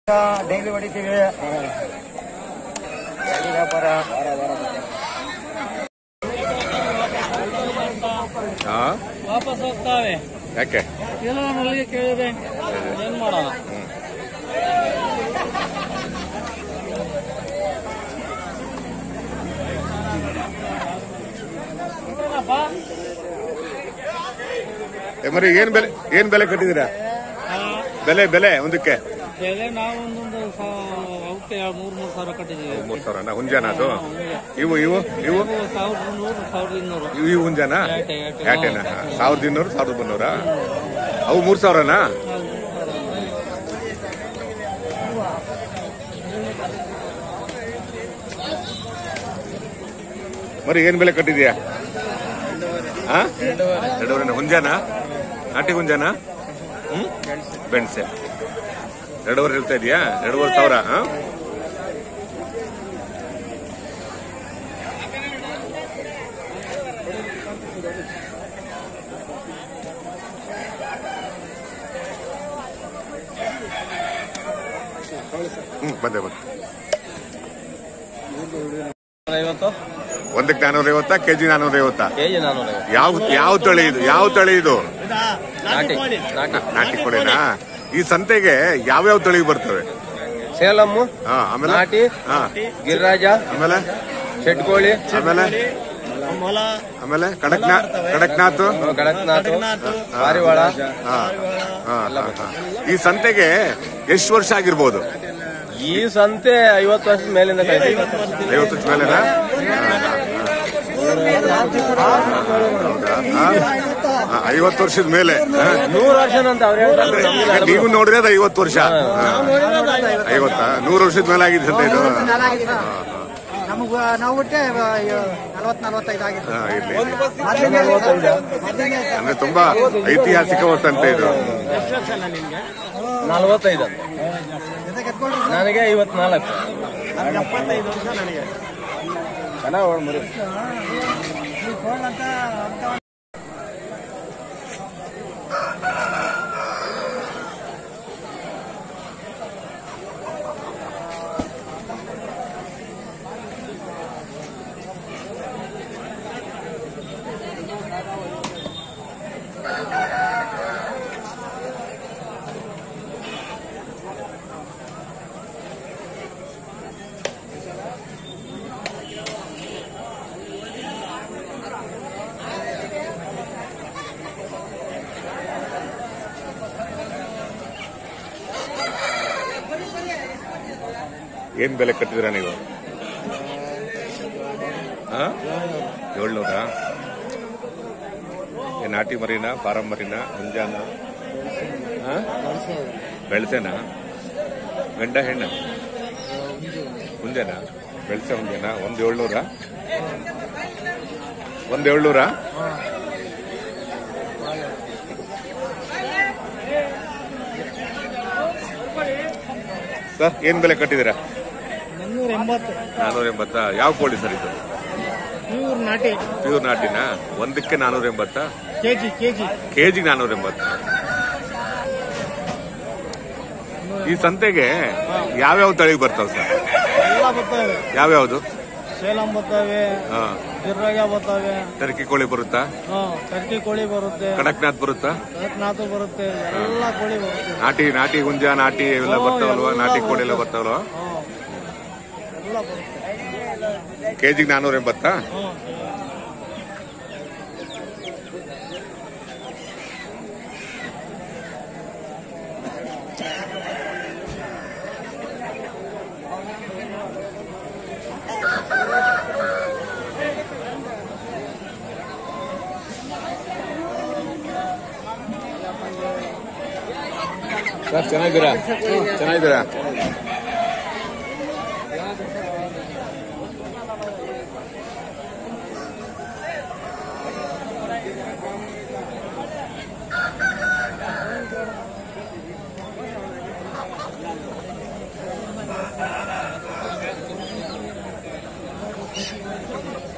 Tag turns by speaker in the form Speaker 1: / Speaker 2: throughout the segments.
Speaker 1: Daily ಹೊಡಿತೀವಿ daily ವ್ಯಾಪಾರ
Speaker 2: ಹಾ
Speaker 3: ವಾಪಸ್ ಹೋಗ್ತಾವೆ
Speaker 2: ಯಾಕೆ
Speaker 3: ಎಲ್ಲ ನಲ್ಲಿಗೆ ಕೇಳಿದೆ ಏನ್ ಮಾಡೋಣ ಏನಪ್ಪ?
Speaker 2: ಏ, ಮರಿ ಏನ್ ಬೆಲೆ ಏನ್ ಬೆಲೆ ಕಟ್ಟಿದ್ದೀರಾ
Speaker 3: ಆ,
Speaker 2: ಬೆಲೆ ಬೆಲೆ ಒಂದಕ್ಕೆ
Speaker 3: ಬೆಲೆ ನಾವು ಒಂದೊಂದು ಸಾ- ಅವಕ್ಕೆ ಮೂರ್ ಮೂರ್ ಸಾವಿರ ಕಟ್ಟಿದ್ದೀವಿ
Speaker 2: ಮೂರ್ ಸಾವಿರ ಹುಂಜಾನ ಅದು ಇವು ಇವು ಇವು
Speaker 3: ಇವು ಸಾವಿರದ ನೂರು ಸಾವಿರದ ಇನ್ನೂರು
Speaker 2: ಇವು ಇವು ಹುಂಜಾನ
Speaker 3: ಏಟೆ, ಏಟೆ.
Speaker 2: ಯಾಟೆನಾ ಸಾವಿರದ ಇನ್ನೂರು ಸಾವಿರದ ಮುನ್ನೂರ ಅವು ಮೂರ್ ಸಾವಿರನಾ ಮರಿ ಏನ್ ಬೆಲೆ ಕಟ್ಟಿದ್ಯಾ ಹಾ ಎರಡೂವರೆ ಹುಂಜಾನ ನಾಟಿ ಹುಂಜಾನ ಹ್ಮ್ ಬೆಣ್ಸೆ ಎರಡೂವರೆ ಹೇಳ್ತಾ ಇದೀಯಾ ಎರಡೂವರೆ ಸಾವಿರ ಹಾ ಹ್ಮ್ ಬಂದೆ ಬಂದೆ
Speaker 3: ಐವತ್ತು
Speaker 2: ಒಂದಕ್ಕೆ ನಾನೂರ ಐವತ್ತಾ ಕೆಜಿ ನಾನೂರ ಐವತ್ತಾ
Speaker 3: ಕೆಜಿ ನಾನೂರ
Speaker 2: ಯಾವ ಯಾವ ತಳಿ ಇದು ಯಾವ ತಳಿ ಇದು
Speaker 3: ನಾಟಿ ನಾಟಿ
Speaker 2: ನಾಟಿ ಕೋಳಿನಾ ಈ ಸಂತೆಗೆ ಯಾವ್ಯಾವ ತಳಿ ಬರ್ತವೆ
Speaker 3: ಸೇಲಮ್ಮು
Speaker 2: ಹಾ ಆಮೇಲೆ
Speaker 3: ನಾಟಿ
Speaker 2: ಹಾ
Speaker 3: ಗಿರಿರಾಜ
Speaker 2: ಆಮೇಲೆ
Speaker 3: ಶೆಟ್ಕೋಳಿ
Speaker 2: ಆಮೇಲೆ ಆಮೇಲೆ ಕಡಕ್ನಾಥ್ ಕಡಕ್ನಾಥ್
Speaker 3: ಕಡಕ್ನಾಥ್ ಪಾರಿವಾಳ
Speaker 2: ಹಾ, ಹಾ, ಹಾ, ಹಾ. ಈ ಸಂತೆಗೆ ಎಷ್ಟು ವರ್ಷ ಆಗಿರ್ಬೋದು
Speaker 3: ಈ ಸಂತೆ ಐವತ್ತು ವರ್ಷದ ಮೇಲಿಂದ ಕೈದೆ
Speaker 2: ಐವತ್ತು ವರ್ಷ ಮೇಲೆನಾ ಐವತ್ತು ವರ್ಷದ ಮೇಲೆ ಹಾ.
Speaker 3: ನೂರು ವರ್ಷ ಅಂತ ಅವ್ರು ಹೇಳ್ತಾರೆ
Speaker 2: ಅಂದ್ರೆ ನೀವು ನೋಡಿದ್ರೆ ಅದು ಐವತ್ತು ವರ್ಷ ಹಾ. ಐವತ್ತಾ ನೂರು ವರ್ಷದ ಮೇಲೆ ಆಗಿದೆ ಸಂತೆ ಇದು
Speaker 1: ನಮಗ ನಾವು ಬಿಟ್ಟೆ ನಲವತ್ ನಲವತ್ತೈದು ಆಗಿದೆ
Speaker 2: ಹಾ, ಇರ್ಲಿ.
Speaker 1: ಮೊದ್ಲಿಗೆ ಮೊದ್ಲಿಗೆ
Speaker 2: ಅಂದ್ರೆ ತುಂಬಾ ಐತಿಹಾಸಿಕ ಸಂತೆ ಇದು
Speaker 3: ನಲವತ್ತೈದು
Speaker 1: ಜೊತೆಗೆ ಎತ್ಕೊಂಡ್ರು
Speaker 3: ನನಗೆ ಐವತ್ನಾಲ್ಕು
Speaker 1: ನಮ್ಗೆ ಎಪ್ಪತ್ತೈದು ವರ್ಷ ನನಗೆ
Speaker 3: ಚೆನ್ನಾಗಿ ಓಡ್ಮರಿ
Speaker 1: ಈ ಕೋಲ್ಡ್ ಅಂತ ಅಂತ
Speaker 2: ಏನ್ ಬೆಲೆ ಕಟ್ಟಿದಿರ ನೀವು ಹಾ? ಏಳ್ನೂರ ಏನ್ ನಾಟಿ ಮರಿನಾ ಫಾರಂ ಮರಿನಾ ಮುಂಜಾನ ಬೆಳ್ಸೆನಾ ಗಂಡ ಹೆಣ್ಣ ಮುಂಜಾನ ಬೆಳ್ಸೆ ಮುಂಜಾನ ಒಂದ್ ಏಳ್ನೂರ ಒಂದ್ ಏಳ್ನೂರ ಸರ್ ಏನ್ ಬೆಲೆ ಕಟ್ಟಿದಿರಾ
Speaker 3: ಮುನ್ನೂರ ಎಂಬತ್ತು
Speaker 2: ನಾನೂರ ಎಂಬತ್ತಾ ಯಾವ ಕೋಳಿ ಸರ್ ಇದು
Speaker 3: ಪ್ಯೂರ್ ನಾಟಿ
Speaker 2: ಪ್ಯೂರ್ ನಾಟಿನ ಒಂದಕ್ಕೆ ನಾನೂರ ಎಂಬತ್ತಾ
Speaker 3: ಕೆಜಿ ಕೆಜಿ
Speaker 2: ಕೆಜಿಗೆ ನಾನೂರ ಎಂಬತ್ತು ಈ ಸಂತೆಗೆ ಯಾವ್ಯಾವ ತಳಿ ಬರ್ತಾವ ಸರ್
Speaker 3: ಎಲ್ಲ ಬರ್ತವೆ
Speaker 2: ಯಾವ್ಯಾವ್ದು
Speaker 3: ಸೇಲಂ ಬರ್ತವೆ
Speaker 2: ಹಾ
Speaker 3: ಗಿರ್ರಾಜ ಬರ್ತವೆ
Speaker 2: ಟರ್ಕಿ ಕೋಳಿ ಬರುತ್ತಾ
Speaker 3: ಹಾ ಟರ್ಕಿ ಕೋಳಿ ಬರುತ್ತೆ
Speaker 2: ಕಡಕ್ನಾಥ್ ಬರುತ್ತಾ
Speaker 3: ಕಡಕ್ನಾಥ್ ಬರುತ್ತೆ ಎಲ್ಲ ಕೋಳಿ ಬರುತ್ತೆ
Speaker 2: ನಾಟಿ ನಾಟಿ ಹುಂಜ ನಾಟಿ ಇವೆಲ್ಲ ಬರ್ತಾವಲ್ವಾ ನಾಟಿ ಕೋಳಿ ಎಲ್ಲ ಬರ್ತಾವಲ್ವಾ
Speaker 3: ಹಾ ಎಲ್ಲ ಬರುತ್ತೆ
Speaker 2: ಕೆಜಿಗೆ ನಾನೂರ ಎಂಬತ್ತಾ
Speaker 3: ಹಾ
Speaker 2: ಸರ್ ಚೆನ್ನಾಗಿದ್ದೀರಾ ಚೆನ್ನಾಗಿದ್ದೀರಾ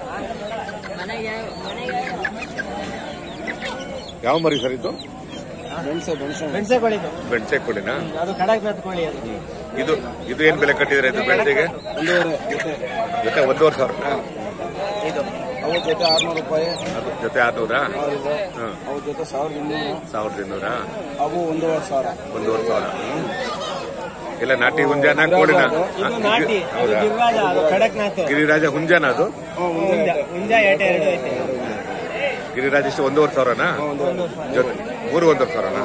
Speaker 2: ಯಾವ ಮರಿ ಸರ್ ಇದು
Speaker 1: ಬೆಣಸೆ ಬೆಣಸೆ ಬೆಣಸೆ ಕೋಳಿ ಇದು.
Speaker 2: ಬೆಣ್ಸೆ ಕೋಳಿನಾ
Speaker 1: ಅದು ಕಡಕ್ನಾಥ್ ಕೋಳಿ ಅದು
Speaker 2: ಇದು ಇದು ಏನ್ ಬೆಲೆ ಕಟ್ಟಿದ್ರೆ ಇದು ಬೆಳ್ತಿಗೆ
Speaker 1: ಒಂದೂವರೆ ಜೊತೆ
Speaker 2: ಜೊತೆ ಒಂದೂವರೆ ಸಾವಿರ
Speaker 1: ಇದು ಅವು ಜೊತೆ ಆರ್ನೂರು ರೂಪಾಯಿ
Speaker 2: ಅದು ಜೊತೆ ಆರ್ನೂರಾ
Speaker 1: ಸಾವಿರದ
Speaker 2: ಹ್ಮ್
Speaker 1: ಅವು ಜೊತೆ ಸಾವಿರದ ಇನ್ನೂರು
Speaker 2: ಸಾವಿರದ ಇನ್ನೂರಾ
Speaker 1: ಅವು ಒಂದೂವರೆ ಸಾವಿರ
Speaker 2: ಒಂದೂವರೆ ಸಾವಿರ ಇಲ್ಲ ನಾಟಿ ಹುಂಜಾನ ಕೋಳಿನ
Speaker 1: ಇದು ನಾಟಿ ಅದು
Speaker 2: ಹೌದಾ
Speaker 1: ಗಿರಿರಾಜ ಅದು ಕಡಕ್ನಾಥ್
Speaker 2: ಗಿರಿರಾಜ ಹುಂಜಾನ ಅದು
Speaker 1: ಹುಂಜ ಹುಂಜ ಏಟ ಎರಡು ಐತೆ
Speaker 2: ಗಿರಿರಾಜ ಇಷ್ಟು ಒಂದೂವರೆ ಸಾವಿರನಾ ಜೊತೆ ಮೂರು ಒಂದೂವರೆ ಸಾವಿರನಾ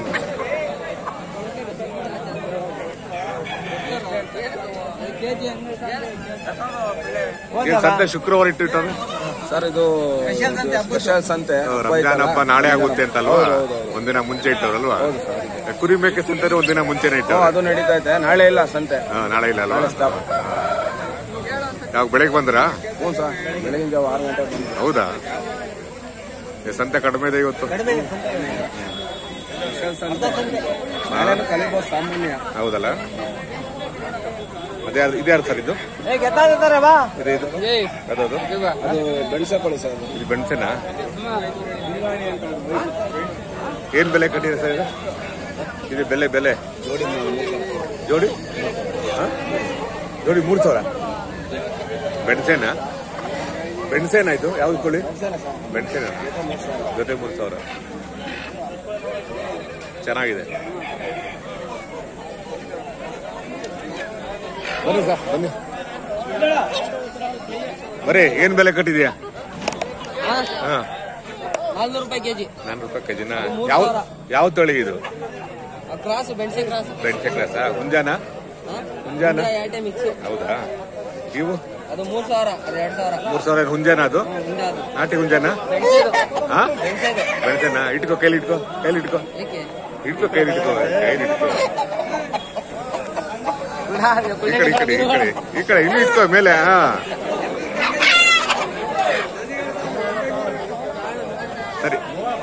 Speaker 2: ಏನ್ ಸಂತೆ ಶುಕ್ರವಾರ ಇಟ್ಟಿರ್ತಾರೆ
Speaker 4: ಸರ್ ಇದು ಸ್ಪೆಷಲ್ ಸಂತೆ
Speaker 2: ರಂಜಾನ್ ಹಬ್ಬ ನಾಳೆ ಆಗುತ್ತೆ ಅಂತಲ್ವಾ ಒಂದಿನ ಮುಂಚೆ ಇಟ್ಟವ್ರಲ್ವಾ ಕುರಿ ಮೇಕೆ ಸಂತೆ ಒಂದಿನ ಮುಂಚೆನೆ
Speaker 4: ಹ್ಮ್,
Speaker 2: ಇಟ್ಟವ್ರು
Speaker 4: ಅದು ನಡೀತಾ ಇದೆ ನಾಳೆ ಇಲ್ಲ ಸಂತೆ
Speaker 2: ಹಾ, ನಾಳೆ ಇಲ್ಲ ಅಲ್ವಾ
Speaker 4: ಸ್ಟಾಪ್
Speaker 2: ಯಾವಾಗ ಬೆಳಗ್ಗೆ ಬಂದ್ರಾ
Speaker 4: ಹ್ಞೂ ಸರ್ ಬೆಳಗಿನ ಜಾವ ಆರು ಗಂಟೆಗೆ ಬಂದು
Speaker 2: ಹೌದಾ ಏ, ಸಂತೆ ಕಡಿಮೆ ಇದೆ ಇವತ್ತು
Speaker 1: ಕಡಿಮೆ ಇದೆ ಸಂತೆ.
Speaker 4: ಸ್ಪೆಷಲ್ ಸಂತೆ ನಾಳೆನೂ ಕಲಿಬೋದು ಸಾಮಾನ್ಯ
Speaker 2: ಹೌದಲ್ಲ ಅದ್ಯಾರು ಇದ್ಯಾರು ಸರ್ ಇದು
Speaker 1: ಏ ಗೆದ್ದಾಗಿದ್ದಾರೆ ಬಾ
Speaker 2: ಇದು ಇದು ಅದದು
Speaker 4: ಅದು ಬೆಣಸೆ ಕೊಡಿ ಸರ್ ಅದು
Speaker 2: ಇದು ಬೆಣ್ಸೆನಾ ಏನ್ ಬೆಲೆ ಕಟ್ಟಿದೆ ಸರ್ ಇದು ಇದು ಬೆಲೆ ಬೆಲೆ
Speaker 4: ಜೋಡಿ
Speaker 2: ಜೋಡಿ ಹಾ? ಜೋಡಿ ಮೂರು ಸಾವಿರ ಬೆಣ್ಸೆನಾ ಬೆಣ್ಸೆನಾ ಇದು ಯಾವ್ದು ಕೊಳ್ಳಿ ಬೆಣ್ಸೆನಾ ಜೊತೆ ಮೂರು ಸಾವಿರ ಚೆನ್ನಾಗಿದೆ ಬನ್ನಿ ಸರ್ ಬನ್ನಿ ಬರೀ ಏನ್ ಬೆಲೆ ಕಟ್ಟಿದ್ಯಾ ಹಾ
Speaker 3: ನಾಲ್ನೂರು ರೂಪಾಯಿ ಕೆಜಿ
Speaker 2: ನಾನ್ನೂರು ರೂಪಾಯಿ ಕೆಜಿನ ಯಾವ ಯಾವ ತಳಿ ಇದು
Speaker 3: ಕ್ರಾಸ್ ಬೆಣ್ಸೆ ಕ್ರಾಸ್
Speaker 2: ಬೆಂಟೆ ಕ್ಲಾಸ ಹುಂಜಾನ ಹುಂಜಾನ
Speaker 3: ಎರಡೇ ಮಿಕ್ಸ್
Speaker 2: ಹೌದಾ ಇವು
Speaker 3: ಅದು ಮೂರ್ ಸಾವಿರ ಅದು ಎರಡ್ ಸಾವಿರ
Speaker 2: ಮೂರ್ ಸಾವಿರ ಏನ್ ಹುಂಜಾನ ಅದು
Speaker 3: ಹಿಂದೆ ಅದು
Speaker 2: ನಾಟಿ ಹುಂಜಾನ
Speaker 3: ಬೆಣ್ಸೆದು
Speaker 2: ಹಾ
Speaker 3: ಬೆಣ್ಸೆದು
Speaker 2: ಬೆಣ್ಸೆನ ಇಟ್ಕೋ ಕೈಲಿ ಇಟ್ಕೋ ಕೈಲಿ ಇಟ್ಕೋ
Speaker 3: ಏಕೆ
Speaker 2: ಇಟ್ಕೋ ಕೈಲಿ ಇಟ್ಕೋ ಕೈಲಿ ಇಟ್ಕೋ ಈ ಕಡೆ ಈ ಕಡೆ ಈ ಕಡೆ ಈ ಕಡೆ ಇಲ್ಲಿ ಇಟ್ಕೋ ಮೇಲೆ ಹಾ ಸರಿ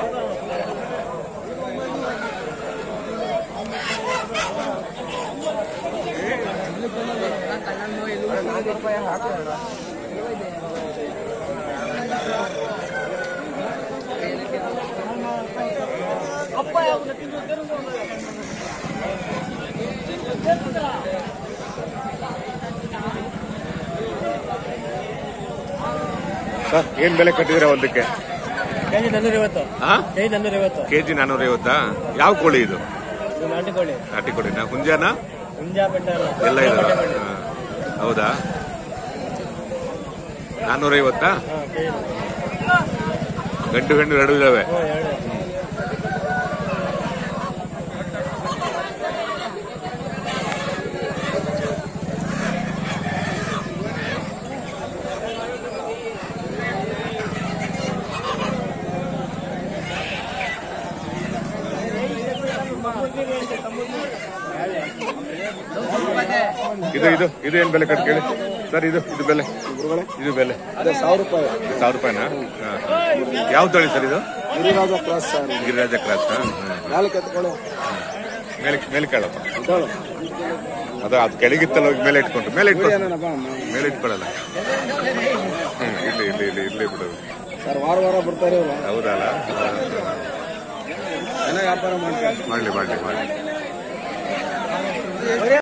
Speaker 2: ಸರ್ ಏನ್ ಬೆಲೆ ಕಟ್ಟಿದಿರ ಒಂದಕ್ಕೆ
Speaker 1: ಕೆಜಿ ನಾನ್ನೂರ ಐವತ್ತು
Speaker 2: ಹಾ
Speaker 1: ಕೆಜಿ ನಾನ್ನೂರ ಐವತ್ತು
Speaker 2: ಕೆಜಿ ನಾನೂರ ಐವತ್ತಾ ಯಾವ ಕೋಳಿ ಇದು
Speaker 1: ಇದು ನಾಟಿ ಕೋಳಿ
Speaker 2: ನಾಟಿ ಕೋಳಿನ ಹುಂಜಾನ
Speaker 1: ಹುಂಜ ಬೆಟ್ಟ
Speaker 2: ಎಲ್ಲ ಇದಾವ ಹೌದಾ ನಾನೂರ ಐವತ್ತಾ
Speaker 1: ಹಾ ಕೆಜಿ
Speaker 2: ಗಂಟು ಗಂಟು ಎರಡು ಇದಾವೆ
Speaker 1: ಹ್ಞೂ ಎರಡು
Speaker 2: ಇದು ಇದು ಇದು ಏನ್ ಬೆಲೆ ಕಟ್ ಕೇಳಿ ಸರ್ ಇದು ಇದು ಬೆಲೆ ಇದು ಬೆಲೆ
Speaker 4: ಅದೇ ಸಾವಿರ ರೂಪಾಯಿ
Speaker 2: ಇದು ಸಾವಿರ ರೂಪಾಯಿನಾ ಹಾ. ಯಾವ ತಳಿ ಸರ್ ಇದು
Speaker 4: Giriraja cross sir
Speaker 2: Giriraja cross
Speaker 4: ನಾಲ್ಕು ಎತ್ಕೊಳ್ಳಿ
Speaker 2: ಮೇಲೆ ಮೇಲೆ ಕೇಳಪ್ಪ
Speaker 4: ಇದ್ದಾಳು
Speaker 2: ಅದು ಅದು ಕೆಳಗಿತ್ತಲ್ಲ ಹೋಗಿ ಮೇಲೆ ಇಟ್ಕೊಂಡು ಮೇಲೆ ಇಟ್ಕೊಂಡು
Speaker 4: ಏನಪ್ಪ
Speaker 2: ಮೇಲೆ ಇಟ್ಕೊಳ್ಳಲ್ಲ ಹ್ಮ್ ಇಲ್ಲಿ ಇಲ್ಲಿ ಇಲ್ಲಿ ಇಲ್ಲಿ ಬಿಡು
Speaker 4: ಸರ್ ವಾರ ವಾರ ಬರ್ತಾರೆ ಇವ್ರು
Speaker 2: ಹೌದಲ್ಲ
Speaker 4: ಚೆನ್ನಾಗಿ ವ್ಯಾಪಾರ ಮಾಡ್ತಾರೆ
Speaker 2: ಮಾಡ್ಲಿ ಮಾಡ್ಲಿ ಮಾಡ್ಲಿ